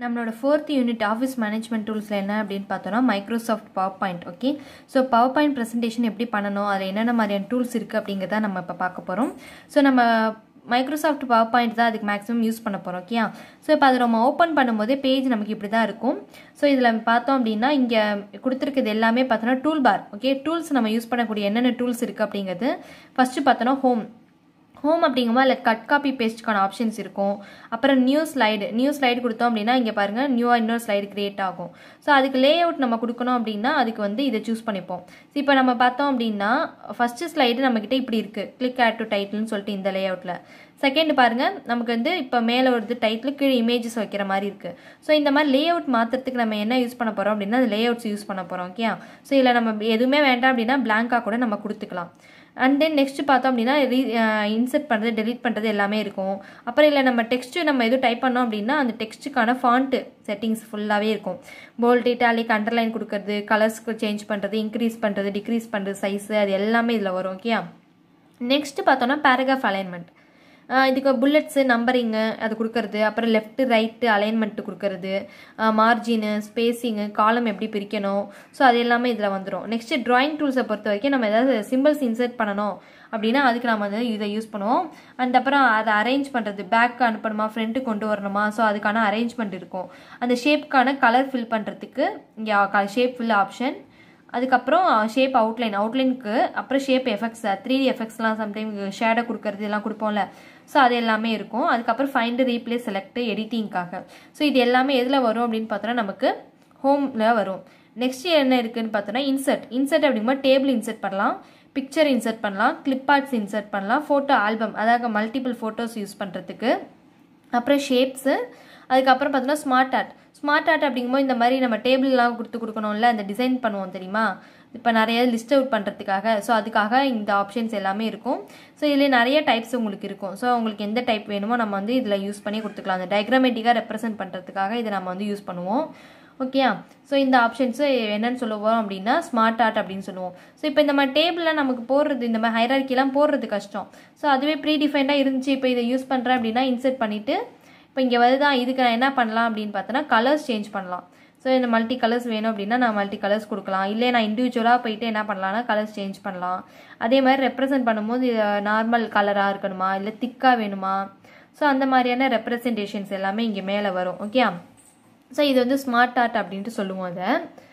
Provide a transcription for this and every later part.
நம்மளோட fourth unit office management டூல்ஸில் என்ன அப்படின்னு பார்த்தோன்னா Microsoft PowerPoint okay so PowerPoint presentation எப்படி பண்ணணும் அதில் என்னென்ன மாதிரியான டூல்ஸ் இருக்குது அப்படிங்கிறத நம்ம இப்போ பார்க்க போகிறோம் ஸோ நம்ம மைக்ரோசாஃப்ட் பவர் பாயிண்ட் தான் அதுக்கு மேக்ஸிமம் யூஸ் பண்ண போகிறோம் ஓகே ஸோ இப்போ அதை நம்ம ஓப்பன் பண்ணும்போதே பேஜ் நமக்கு இப்படி தான் இருக்கும் ஸோ இதில் பார்த்தோம் அப்படின்னா இங்கே கொடுத்துருக்குது எல்லாமே பார்த்தோன்னா டூல் பார் ஓகே டூல்ஸ் நம்ம யூஸ் பண்ணக்கூடிய என்னென்ன டூல்ஸ் இருக்குது அப்படிங்கிறது ஃபஸ்ட்டு பார்த்தோன்னா ஹோம் ஹோம் அப்படிங்கும்போது அதில் கட் காப்பி பேஸ்ட்க்கான ஆப்ஷன்ஸ் இருக்கும் அப்புறம் நியூ ஸ்லைடு நியூ ஸ்லைடு கொடுத்தோம் அப்படின்னா இங்கே பாருங்கள் நியூவாக இன்னொரு ஸ்லைடு கிரியேட் ஆகும் ஸோ அதுக்கு லே அவுட் நம்ம கொடுக்கணும் அப்படின்னா அதுக்கு வந்து இதை சூஸ் பண்ணிப்போம் ஸோ இப்போ நம்ம பார்த்தோம் அப்படின்னா ஃபஸ்ட்டு ஸ்லைடு நம்மக்கிட்ட இப்படி இருக்குது கிளிக் ஆட் டு டைட்டில்னு சொல்லிட்டு இந்த லே அவுட்டில் செகண்ட் பாருங்கள் நமக்கு வந்து இப்போ மேலே வருது டைட்டில் கீழே இமேஜஸ் வைக்கிற மாதிரி இருக்குது ஸோ இந்த மாதிரி லே அவுட் மாற்றுறதுக்கு நம்ம என்ன யூஸ் பண்ண போகிறோம் அப்படின்னா லே அவுட்ஸ் யூஸ் பண்ண போகிறோம் ஓகே ஸோ இதில் நம்ம எதுவுமே வேண்டாம் அப்படின்னா பிளாங்காக கூட நம்ம கொடுத்துக்கலாம் அண்ட் தென் நெக்ஸ்ட் பார்த்தோம் அப்படின்னா ரீ இன்சர்ட் பண்ணுறது டெலிட் பண்ணுறது எல்லாமே இருக்கும் அப்புறம் இல்லை நம்ம டெக்ஸ்ட்டு நம்ம எதுவும் டைப் பண்ணோம் அப்படின்னா அந்த டெக்ஸ்ட்டுக்கான ஃபாண்ட்டு செட்டிங்ஸ் ஃபுல்லாகவே இருக்கும் போல்ட் இட்டாலிக் அண்டர்லைன் கொடுக்கறது கலர்ஸ்க்கு சேஞ்ச் பண்ணுறது இன்க்ரீஸ் பண்ணுறது டிக்ரீஸ் பண்ணுறது சைஸு அது எல்லாமே இதில் வரும் ஓகே நெக்ஸ்ட்டு பார்த்தோன்னா பேராகிராஃப் அலைன்மெண்ட் இதுக்கு புல்லட்ஸு நம்பரிங்கு அது கொடுக்கறது அப்புறம் லெஃப்ட்டு ரைட்டு அலைன்மெண்ட்டு கொடுக்கறது மார்ஜினு ஸ்பேஸிங்கு காலம் எப்படி பிரிக்கணும் ஸோ அது எல்லாமே இதில் வந்துடும் நெக்ஸ்ட்டு ட்ராயிங் டூல்ஸை பொறுத்த வரைக்கும் நம்ம ஏதாவது சிம்பிள்ஸ் இன்சர்ட் பண்ணணும் அப்படின்னா அதுக்கு நம்ம வந்து இதை யூஸ் பண்ணுவோம் அண்ட் அப்புறம் அதை அரேஞ்ச் பண்ணுறது பேக் அனுப்பணுமா ஃப்ரண்ட்டு கொண்டு வரணுமா ஸோ அதுக்கான அரேஞ்ச்மெண்ட் இருக்கும் அந்த ஷேப்க்கான கலர் ஃபில் பண்ணுறதுக்கு இங்கே ஷேப் ஃபில் ஆப்ஷன் அதுக்கப்புறம் ஷேப் அவுட்லைன் அவுட்லைனுக்கு அப்புறம் ஷேப் எஃபெக்ட்ஸ் த்ரீ டி எஃபெக்ட்ஸ்லாம் சம்டைம் ஷேடை கொடுக்கறது எல்லாம் கொடுப்போம்ல ஸோ அது எல்லாமே இருக்கும் அதுக்கப்புறம் ஃபைண்டு ரீப்ளேஸ் செலக்ட் எடிட்டிங்காக ஸோ இது எல்லாமே எதில் வரும் அப்படின்னு பார்த்தோன்னா நமக்கு ஹோமில் வரும் நெக்ஸ்ட் என்ன இருக்குதுன்னு பார்த்தோன்னா இன்சர்ட் இன்சர்ட் அப்படிங்கும்போது டேபிள் இன்சர்ட் பண்ணலாம் பிக்சர் இன்சர்ட் பண்ணலாம் கிளிப் ஆர்ட்ஸ் இன்சர்ட் பண்ணலாம் ஃபோட்டோ ஆல்பம் அதாவது மல்டிபிள் ஃபோட்டோஸ் யூஸ் பண்ணுறதுக்கு அப்புறம் ஷேப்ஸு அதுக்கப்புறம் பார்த்தோன்னா ஸ்மார்ட் ஆர்ட் ஸ்மார்ட் ஆர்ட் அப்படிங்கும்போது இந்த மாதிரி நம்ம டேபிள்லாம் கொடுத்து கொடுக்கணும்ல அந்த டிசைன் பண்ணுவோம் தெரியுமா இப்போ நிறைய லிஸ்ட் அவுட் பண்ணுறதுக்காக ஸோ அதுக்காக இந்த ஆப்ஷன்ஸ் எல்லாமே இருக்கும் ஸோ இதில் நிறைய டைப்ஸ் உங்களுக்கு இருக்கும் ஸோ உங்களுக்கு எந்த டைப் வேணுமோ நம்ம வந்து இதில் யூஸ் பண்ணி கொடுத்துக்கலாம் அந்த டயக்ராமேட்டிக்காக ரெப்ரசென்ட் பண்ணுறதுக்காக இதை நம்ம வந்து யூஸ் பண்ணுவோம் ஓகேயா ஸோ இந்த ஆப்ஷன்ஸு என்னென்னு சொல்லுவோம் அப்படின்னா ஸ்மார்ட் ஆர்ட் அப்படின்னு சொல்லுவோம் ஸோ இப்போ இந்த மாதிரி டேபிளில் நமக்கு போடுறது இந்த மாதிரி ஹைரார்க்கிலாம் போடுறது கஷ்டம் ஸோ அதுவே ப்ரீ டிஃபைண்டாக இருந்துச்சு இப்போ இதை யூஸ் பண்ணுறேன் அப்படின்னா இன்சர்ட் பண்ணிவிட்டு இப்போ இங்கே வருதான் இதுக்கு நான் என்ன பண்ணலாம் அப்படின்னு பார்த்தோன்னா கலர்ஸ் சேஞ்ச் பண்ணலாம் ஸோ இந்த மல்டி கலர்ஸ் வேணும் அப்படின்னா நான் மல்டி கலர்ஸ் கொடுக்கலாம் இல்லை நான் இண்டிவிஜுவலாக போயிட்டு என்ன பண்ணலாம்னா கலர்ஸ் சேஞ்ச் பண்ணலாம் அதே மாதிரி ரெப்ரசென்ட் பண்ணும்போது நார்மல் கலராக இருக்கணுமா இல்லை திக்காக வேணுமா ஸோ அந்த மாதிரியான ரெப்ரசன்டேஷன்ஸ் எல்லாமே இங்கே மேலே வரும் ஓகே ஸோ இது வந்து ஸ்மார்ட் ஆர்ட் அப்படின்ட்டு சொல்லுவோம் அதை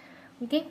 ஓகே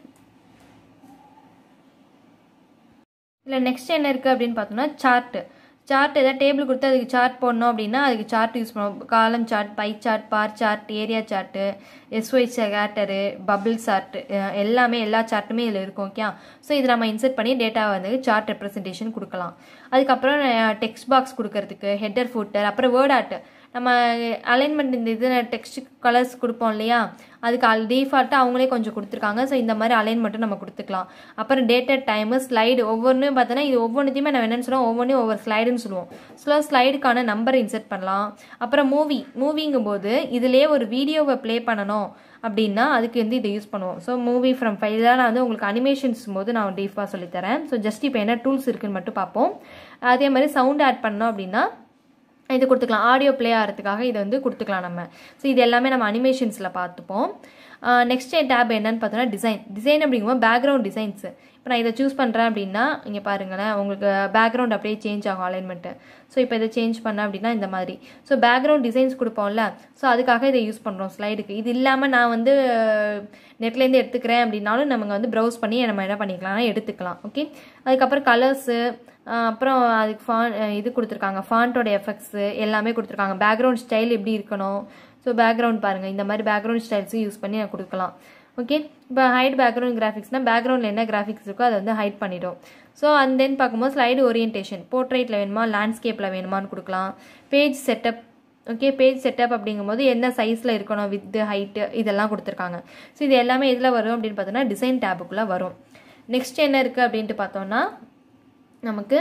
இல்லை நெக்ஸ்ட் என்ன இருக்குது அப்படின்னு பார்த்தோம்னா சார்ட்டு சார்ட் ஏதாவது டேபிள் கொடுத்து அதுக்கு சார்ட் போடணும் அப்படின்னா அதுக்கு சார்ட் யூஸ் பண்ணுவோம் column chart pie chart bar chart area chart XY scatter bubble chart எல்லாமே எல்லா சார்ட்டுமே இதில் இருக்கும் ஓகே ஸோ இது நம்ம இன்சர்ட் பண்ணி டேட்டாவை வந்து சார்ட் ரெப்ரசன்டேஷன் கொடுக்கலாம் அதுக்கப்புறம் டெக்ஸ்ட் பாக்ஸ் கொடுக்கறதுக்கு ஹெட்டர் ஃபுட்டர் அப்புறம் வேர்ட் ஆர்ட் நம்ம அலைன்மெண்ட் இந்த இது டெக்ஸ்ட் கலர்ஸ் கொடுப்போம் இல்லையா அதுக்கு அல் டிஃபால்ட்டாக அவங்களே கொஞ்சம் கொடுத்துருக்காங்க ஸோ இந்த மாதிரி அலைன்மெண்ட்டும் நம்ம கொடுத்துக்கலாம் அப்புறம் டேட்டட் டைமு ஸ்லைடு ஒவ்வொன்றும் பார்த்தோன்னா இது ஒவ்வொன்றுத்தையுமே நம்ம என்னென்னு சொல்லுவோம் ஒவ்வொன்றையும் ஒவ்வொரு ஸ்லைடுன்னு சொல்லுவோம் ஸோ ஸ்லைடுக்கான நம்பர் இன்சர்ட் பண்ணலாம் அப்புறம் மூவி மூவிங்கும் போது இதிலே ஒரு வீடியோவை ப்ளே பண்ணணும் அப்படின்னா அதுக்கு வந்து இதை யூஸ் பண்ணுவோம் ஸோ மூவி ஃப்ரம் ஃபைல் நான் வந்து உங்களுக்கு அனிமேஷன்ஸ் போது நான் டீஃபாக சொல்லித்தரேன் ஸோ ஜஸ்ட் இப்போ என்ன டூல்ஸ் இருக்குன்னு மட்டும் பார்ப்போம் அதே மாதிரி சவுண்ட் ஆட் பண்ணோம் அப்படின்னா இது கொடுத்துக்கலாம் ஆடியோ ப்ளே ஆகிறதுக்காக இதை வந்து கொடுத்துக்கலாம் நம்ம ஸோ இது எல்லாமே நம்ம அனிமேஷன்ஸில் பார்த்துப்போம் நெக்ஸ்ட் டேப் என்னன்னு பார்த்தோன்னா டிசைன் டிசைன் அப்படிங்கும்போது பேக்ரவுண்ட் டிசைன்ஸு இப்போ நான் இதை சூஸ் பண்ணுறேன் அப்படின்னா இங்கே பாருங்களேன் உங்களுக்கு பேக்ரவுண்ட் அப்படியே சேஞ்ச் ஆகும் அலைன்மெண்ட்டு ஸோ இப்போ இதை சேஞ்ச் பண்ணேன் அப்படின்னா இந்த மாதிரி ஸோ பேக்ரவுண்ட் டிசைன்ஸ் கொடுப்போம்ல ஸோ அதுக்காக இதை யூஸ் பண்ணுறோம் ஸ்லைடுக்கு இது இல்லாமல் நான் வந்து நெட்லேருந்து எடுத்துக்கிறேன் அப்படின்னாலும் நம்ம வந்து ப்ரௌஸ் பண்ணி நம்ம என்ன பண்ணிக்கலாம்னா எடுத்துக்கலாம் ஓகே அதுக்கப்புறம் கலர்ஸு அப்புறம் அதுக்கு ஃபான் இது கொடுத்துருக்காங்க ஃபாண்ட்டோட எஃபெக்ட்ஸு எல்லாமே கொடுத்துருக்காங்க பேக்ரவுண்ட் ஸ்டைல் எப்படி இருக்கணும் ஸோ பேக்ரவுண்ட் பாருங்கள் இந்த மாதிரி பேக்ரவுண்ட் ஸ்டைல்ஸும் யூஸ் பண்ணி கொடுக்கலாம் ஓகே இப்போ ஹைட் பேக்ரவுண்ட் கிராஃபிக்ஸ்னால் பேக்ரவுண்டில் என்ன கிராஃபிக்ஸ் இருக்கோ அதை வந்து ஹைட் பண்ணிடும் ஸோ அண்ட் தென் பார்க்கும்போது ஸ்லைடு ஓரியன்டேஷன் போர்ட்ரேட்டில் வேணுமா லேண்ட்ஸ்கேப்பில் வேணுமான்னு கொடுக்கலாம் page setup okay page setup அப்படிங்கும்போது என்ன சைஸில் இருக்கணும் வித்து ஹைட்டு இதெல்லாம் கொடுத்துருக்காங்க ஸோ இது எல்லாமே இதில் வரும் அப்படின்னு பார்த்தோன்னா டிசைன் டேபுக்குள்ளே வரும் நெக்ஸ்ட் என்ன இருக்குது அப்படின்ட்டு பார்த்தோன்னா நமக்கு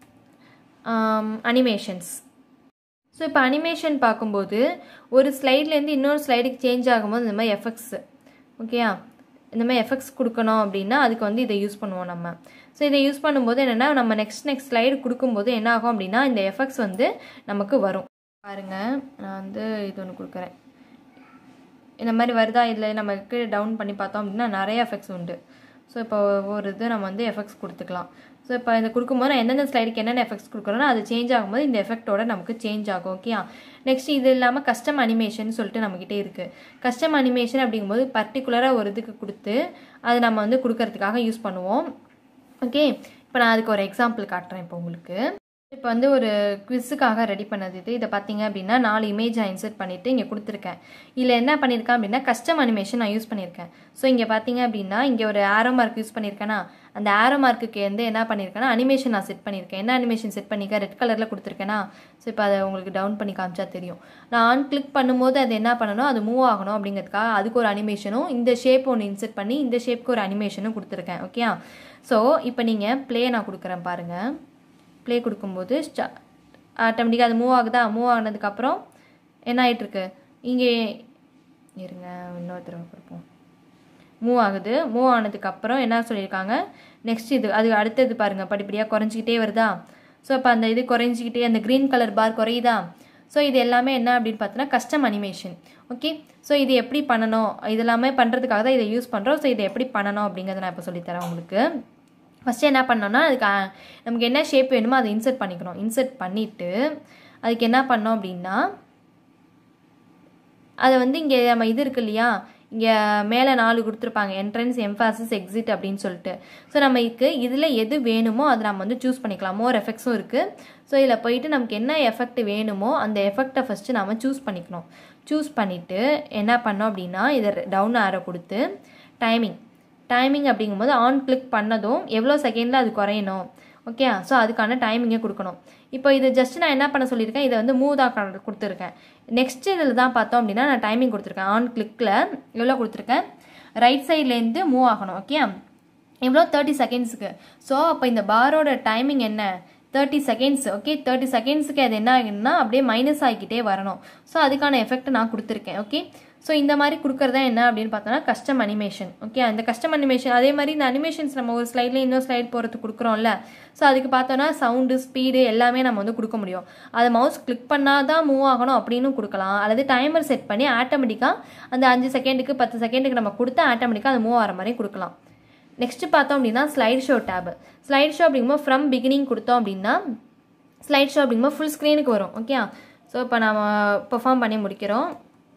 அனிமேஷன்ஸ் ஸோ இப்போ அனிமேஷன் பார்க்கும்போது ஒரு ஸ்லைட்லேருந்து இன்னொரு ஸ்லைடுக்கு சேஞ்ச் ஆகும்போது இந்த மாதிரி எஃபெக்ட்ஸு ஓகேயா இந்த மாதிரி எஃபெக்ட்ஸ் கொடுக்கணும் அப்படின்னா அதுக்கு வந்து இதை யூஸ் பண்ணுவோம் நம்ம ஸோ இதை யூஸ் பண்ணும்போது என்னென்னா நம்ம நெக்ஸ்ட் நெக்ஸ்ட் ஸ்லைடு கொடுக்கும்போது என்ன ஆகும் அப்படின்னா இந்த எஃபெக்ட்ஸ் வந்து நமக்கு வரும் பாருங்கள் நான் வந்து இது ஒன்று கொடுக்குறேன் இந்த மாதிரி வருதா இல்லை நம்ம கீழே டவுன் பண்ணி பார்த்தோம் அப்படின்னா நிறைய எஃபெக்ட்ஸ் உண்டு ஸோ இப்போ ஒரு இது நம்ம வந்து எஃபெக்ட்ஸ் கொடுத்துக்கலாம் ஸோ இப்போ இந்த கொடுக்கும்போது நான் எந்தெந்த ஸ்லைடுக்கு என்னென்ன எஃபெக்ட்ஸ் கொடுக்குறோன்னா அது சேஞ்ச் ஆகும்போது இந்த எஃபெக்ட்டோட நமக்கு சேஞ்ச் ஆகும் ஓகே நெக்ஸ்ட் இது இல்லாமல் கஸ்டம் அனிமேஷன் சொல்லிட்டு நம்மக்கிட்டே இருக்குது கஸ்டம் அனிமேஷன் அப்படிங்கும்போது பர்டிகுலராக ஒரு இதுக்கு கொடுத்து அது நம்ம வந்து கொடுக்கறதுக்காக யூஸ் பண்ணுவோம் ஓகே இப்போ நான் அதுக்கு ஒரு எக்ஸாம்பிள் காட்டுறேன் இப்போ உங்களுக்கு இப்போ வந்து ஒரு குவிஸுக்காக ரெடி பண்ணது இது இதை பார்த்தீங்க அப்படின்னா நாலு இமேஜ் நான் இன்சர்ட் பண்ணிவிட்டு இங்கே கொடுத்துருக்கேன் இதில் என்ன பண்ணியிருக்கேன் அப்படின்னா கஸ்டம் அனிமேஷன் நான் யூஸ் பண்ணியிருக்கேன் ஸோ இங்கே பார்த்தீங்க அப்படின்னா இங்கே ஒரு ஆரோ மார்க் யூஸ் பண்ணியிருக்கேனா அந்த ஆரோ மார்க்குக்கு வந்து என்ன பண்ணியிருக்கேன்னா அனிமேஷன் நான் செட் பண்ணியிருக்கேன் என்ன அனிமேஷன் செட் பண்ணியிருக்கேன் ரெட் கலரில் கொடுத்துருக்கேனா ஸோ இப்போ அதை உங்களுக்கு டவுன் பண்ணி காமிச்சா தெரியும் நான் ஆன் கிளிக் பண்ணும்போது அது என்ன பண்ணணும் அது மூவ் ஆகணும் அப்படிங்கிறதுக்காக அதுக்கு ஒரு அனிமேஷனும் இந்த ஷேப் ஒன்று இன்செர்ட் பண்ணி இந்த ஷேப்புக்கு ஒரு அனிமேஷனும் கொடுத்துருக்கேன் ஓகே ஸோ இப்போ நீங்கள் ப்ளே நான் கொடுக்குறேன் பாருங்கள் ப்ளே கொடுக்கும்போது ஸ்டா ஆட்டோமேட்டிக்காக அது மூவ் ஆகுதா மூவ் ஆனதுக்கப்புறம் என்ன ஆகிட்டுருக்கு இங்கே இருங்க இன்னொரு தடவை கொடுப்போம் மூவ் ஆகுது மூவ் ஆனதுக்கப்புறம் என்ன சொல்லியிருக்காங்க நெக்ஸ்ட் இது அது அடுத்தது பாருங்கள் படிப்படியாக குறைஞ்சிக்கிட்டே வருதா ஸோ இப்போ அந்த இது குறைஞ்சிக்கிட்டே அந்த க்ரீன் கலர் பார் குறையுதா ஸோ இது எல்லாமே என்ன அப்படின்னு பார்த்தோன்னா கஸ்டம் அனிமேஷன் ஓகே ஸோ இது எப்படி பண்ணணும் இது எல்லாமே பண்ணுறதுக்காக தான் இதை யூஸ் பண்ணுறோம் ஸோ இதை எப்படி பண்ணணும் அப்படிங்கிறத நான் இப்போ சொல்லித்தரேன் உங்களுக்கு ஃபஸ்ட்டு என்ன பண்ணோம்னா அதுக்கு நமக்கு என்ன ஷேப் வேணுமோ அதை இன்சர்ட் பண்ணிக்கணும் இன்சர்ட் பண்ணிவிட்டு அதுக்கு என்ன பண்ணோம் அப்படின்னா அதை வந்து இங்கே நம்ம இது இருக்கு இல்லையா இங்கே மேலே நாலு கொடுத்துருப்பாங்க என்ட்ரன்ஸ் எம்ஃபாசிஸ் எக்ஸிட் அப்படின்னு சொல்லிட்டு ஸோ நமக்கு இதில் எது வேணுமோ அதை நம்ம வந்து சூஸ் பண்ணிக்கலாம் மோர் எஃபெக்ட்ஸும் இருக்குது ஸோ இதில் போயிட்டு நமக்கு என்ன எஃபெக்ட் வேணுமோ அந்த எஃபெக்டை ஃபஸ்ட்டு நம்ம சூஸ் பண்ணிக்கணும் சூஸ் பண்ணிவிட்டு என்ன பண்ணோம் அப்படின்னா இதை டவுன் ஆரோ கொடுத்து டைமிங் டைமிங் அப்படிங்கும்போது ஆன் கிளிக் பண்ணதும் எவ்வளோ செகண்டில் அது குறையணும் ஓகே ஸோ அதுக்கான டைமிங்கை கொடுக்கணும் இப்போ இது ஜஸ்ட் நான் என்ன பண்ண சொல்லியிருக்கேன் இதை வந்து மூவ் தான் கொடுத்துருக்கேன் நெக்ஸ்ட் இதில் தான் பார்த்தோம் அப்படின்னா நான் டைமிங் கொடுத்துருக்கேன் ஆன் கிளிக்கில் எவ்வளோ கொடுத்துருக்கேன் ரைட் சைட்லேருந்து மூவ் ஆகணும் ஓகே எவ்வளோ தேர்ட்டி செகண்ட்ஸுக்கு ஸோ அப்போ இந்த பாரோட டைமிங் என்ன தேர்ட்டி செகண்ட்ஸ் ஓகே தேர்ட்டி செகண்ட்ஸுக்கு அது என்ன ஆகுதுன்னா அப்படியே மைனஸ் ஆகிக்கிட்டே வரணும் ஸோ அதுக்கான எஃபெக்ட் நான் கொடுத்துருக்கேன் ஓகே ஸோ இந்த மாதிரி கொடுக்குறதா என்ன அப்படின்னு பார்த்தோன்னா கஸ்டம் அனிமேஷன் ஓகே அந்த கஸ்டம் அனிமேஷன் அதே மாதிரி இந்த அனிமேஷன்ஸ் நம்ம ஒரு ஸ்லைட்ல இன்னொரு ஸ்லைட் போகிறதுக்கு கொடுக்குறோம்ல ஸோ அதுக்கு பார்த்தோன்னா சவுண்டு ஸ்பீடு எல்லாமே நம்ம வந்து கொடுக்க முடியும் அதை மவுஸ் கிளிக் பண்ணால் தான் மூவ் ஆகணும் அப்படின்னு கொடுக்கலாம் அல்லது டைமர் செட் பண்ணி ஆட்டோமேட்டிக்காக அந்த அஞ்சு செகண்டுக்கு பத்து செகண்டுக்கு நம்ம கொடுத்து ஆட்டோமேட்டிக்காக அது மூவ் ஆகிற மாதிரி கொடுக்கலாம் நெக்ஸ்ட் பார்த்தோம் அப்படின்னா slide show tab slide show அப்படிங்கும்போது ஃப்ரம் பிகினிங் கொடுத்தோம் அப்படின்னா ஸ்லைட் ஷோ அப்படிங்கும்போது ஃபுல் ஸ்க்ரீனுக்கு வரும் ஓகே ஸோ இப்போ நம்ம பெர்ஃபார்ம் பண்ணி முடிக்கிறோம்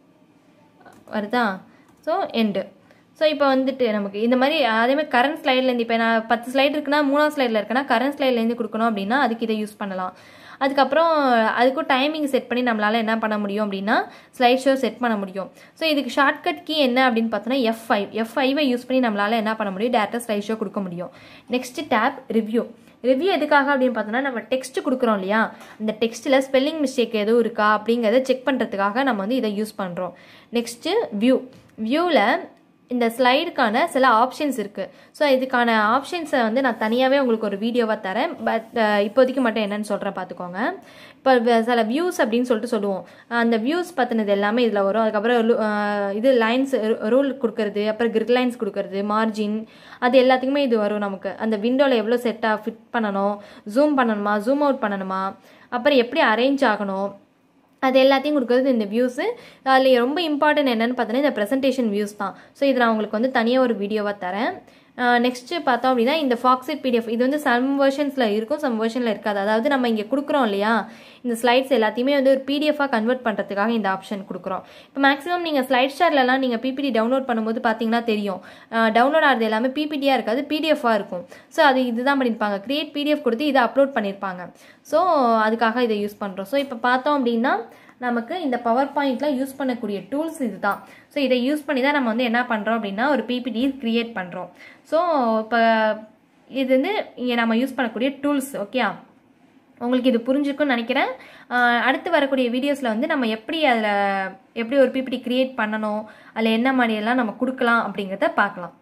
வருதா ஸோ எண்டு ஸோ இப்போ வந்துட்டு நமக்கு இந்த மாதிரி அதேமாதிரி கரண்ட் ஸ்லைட்லேருந்து இப்போ நான் பத்து ஸ்லைட் இருக்குன்னா மூணாவது ஸ்லைடில் இருக்குன்னா கரண்ட் ஸ்லைட்லேருந்து கொடுக்கணும் அப்படின்னா அதுக்கு இதை யூஸ் பண்ணலாம் அதுக்கப்புறம் அதுக்கும் டைமிங் செட் பண்ணி நம்மளால் என்ன பண்ண முடியும் அப்படின்னா ஸ்லைட் ஷோ செட் பண்ண முடியும் ஸோ இதுக்கு ஷார்ட்கட் கீ என்ன அப்படின்னு பார்த்தோன்னா எஃப் ஃபைவ் எஃப் ஃபைவை யூஸ் பண்ணி நம்மளால் என்ன பண்ண முடியும் டேரெக்டாக ஸ்லைட் ஷோ கொடுக்க முடியும் நெக்ஸ்ட் டேப் ரிவ்யூ ரிவ்யூ எதுக்காக அப்படின்னு பார்த்தோன்னா நம்ம டெக்ஸ்ட் கொடுக்குறோம் இல்லையா அந்த டெக்ஸ்ட்டில் ஸ்பெல்லிங் மிஸ்டேக் எதுவும் இருக்கா அப்படிங்கிறத செக் பண்ணுறதுக்காக நம்ம வந்து இதை யூஸ் பண்ணுறோம் நெக்ஸ்ட்டு வியூ வியூவில் இந்த ஸ்லைடுக்கான சில ஆப்ஷன்ஸ் இருக்குது ஸோ இதுக்கான ஆப்ஷன்ஸை வந்து நான் தனியாகவே உங்களுக்கு ஒரு வீடியோவாக தரேன் பட் இப்போதைக்கு மட்டும் என்னன்னு சொல்கிறேன் பார்த்துக்கோங்க இப்போ சில வியூஸ் அப்படின்னு சொல்லிட்டு சொல்லுவோம் அந்த வியூஸ் பற்றினது எல்லாமே இதில் வரும் அதுக்கப்புறம் இது லைன்ஸ் ரூல் கொடுக்கறது அப்புறம் கிரிட் லைன்ஸ் கொடுக்கறது மார்ஜின் அது எல்லாத்துக்குமே இது வரும் நமக்கு அந்த விண்டோவில் எவ்வளோ செட்டாக ஃபிட் பண்ணணும் ஜூம் பண்ணணுமா ஜூம் அவுட் பண்ணணுமா அப்புறம் எப்படி அரேஞ்ச் ஆகணும் அது எல்லாத்தையும் கொடுக்குறது இந்த வியூஸு அதில் ரொம்ப இம்பார்ட்டன்ட் என்னென்னு பார்த்தோன்னா இந்த ப்ரெசன்டேஷன் வியூஸ் தான் ஸோ இது நான் உங்களுக்கு வந்து தனியாக ஒரு வீடியோவாக தரேன் நெக்ஸ்ட்டு பார்த்தோம் அப்படின்னா இந்த ஃபாக்ஸிட் பிடிஎஃப் இது வந்து சம் வெர்ஷன்ஸில் இருக்கும் சம் வெர்ஷனில் இருக்காது அதாவது நம்ம இங்கே கொடுக்குறோம் இல்லையா இந்த ஸ்லைட்ஸ் எல்லாத்தையுமே வந்து ஒரு பிடிஎஃபாக கன்வெர்ட் பண்ணுறதுக்காக இந்த ஆப்ஷன் கொடுக்குறோம் இப்போ மேக்ஸிமம் நீங்கள் ஸ்லைட் ஷேர்லலாம் நீங்கள் பிபிடி டவுன்லோட் பண்ணும்போது பார்த்தீங்கன்னா தெரியும் டவுன்லோட் ஆகிறது எல்லாமே பிபிடியாக இருக்காது பிடிஎஃபாக இருக்கும் ஸோ அது இதுதான் பண்ணியிருப்பாங்க கிரியேட் பிடிஎஃப் கொடுத்து இதை அப்லோட் பண்ணியிருப்பாங்க ஸோ அதுக்காக இதை யூஸ் பண்ணுறோம் ஸோ இப்போ பார்த்தோம் அப்படின்னா நமக்கு இந்த பவர் பாயிண்டில் யூஸ் பண்ணக்கூடிய டூல்ஸ் இது தான் ஸோ இதை யூஸ் பண்ணி தான் நம்ம வந்து என்ன பண்ணுறோம் அப்படின்னா ஒரு பிபிடி க்ரியேட் பண்ணுறோம் ஸோ இப்போ இது வந்து இங்கே நம்ம யூஸ் பண்ணக்கூடிய டூல்ஸ் ஓகே உங்களுக்கு இது புரிஞ்சிருக்கும்னு நினைக்கிறேன் அடுத்து வரக்கூடிய வீடியோஸில் வந்து நம்ம எப்படி அதில் எப்படி ஒரு பிபிடி க்ரியேட் பண்ணணும் அதில் என்ன மாதிரியெல்லாம் நம்ம கொடுக்கலாம் அப்படிங்கிறத பார்க்கலாம்